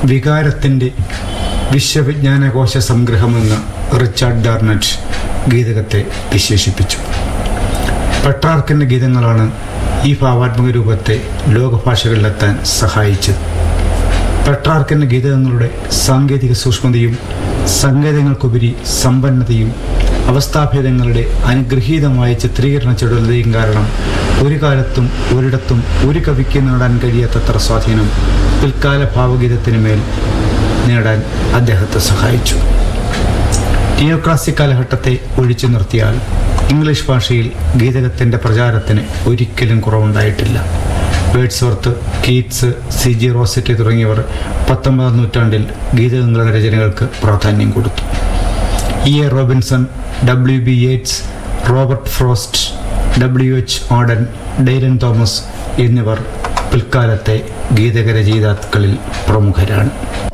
വികാരത്തിൻ്റെ വിശ്വവിജ്ഞാനകോശ സംഗ്രഹമെന്ന് Richard ഡാർനറ്റ് ഗീതകത്തെ വിശേഷിപ്പിച്ചു പെട്രാർക്കിൻ്റെ ഗീതങ്ങളാണ് ഈ ഭാവാത്മക രൂപത്തെ ലോകഭാഷകളിലെത്താൻ സഹായിച്ചത് പെട്രാർക്കിൻ്റെ ഗീതകങ്ങളുടെ സാങ്കേതിക സൂക്ഷ്മതയും സങ്കേതങ്ങൾക്കുപരി സമ്പന്നതയും അവസ്ഥാഭേദങ്ങളുടെ അനുഗ്രഹീതമായ ചിത്രീകരണ ചുടലതയും കാരണം ഒരു കാലത്തും ഒരിടത്തും ഒരു കവിക്ക് നേടാൻ കഴിയാത്തത്ര സ്വാധീനം പിൽക്കാല ഭാവഗീതത്തിന് മേൽ നേടാൻ അദ്ദേഹത്തെ സഹായിച്ചു നിയോ ക്ലാസിക് കാലഘട്ടത്തെ ഒഴിച്ചു നിർത്തിയാൽ ഇംഗ്ലീഷ് ഭാഷയിൽ ഗീതകത്തിൻ്റെ പ്രചാരത്തിന് ഒരിക്കലും കുറവുണ്ടായിട്ടില്ല Wordsworth Keats C G Rossetti തുടങ്ങിയവർ പത്തൊമ്പതാം നൂറ്റാണ്ടിൽ ഗീതകങ്ങളുടെ രചനകൾക്ക് പ്രാധാന്യം കൊടുത്തു E A Robinson W B Yeats Robert Frost W H Auden Dylan Thomas എന്നിവർ പിൽക്കാലത്തെ ഗീതക രചയിതാക്കളിൽ പ്രമുഖരാണ്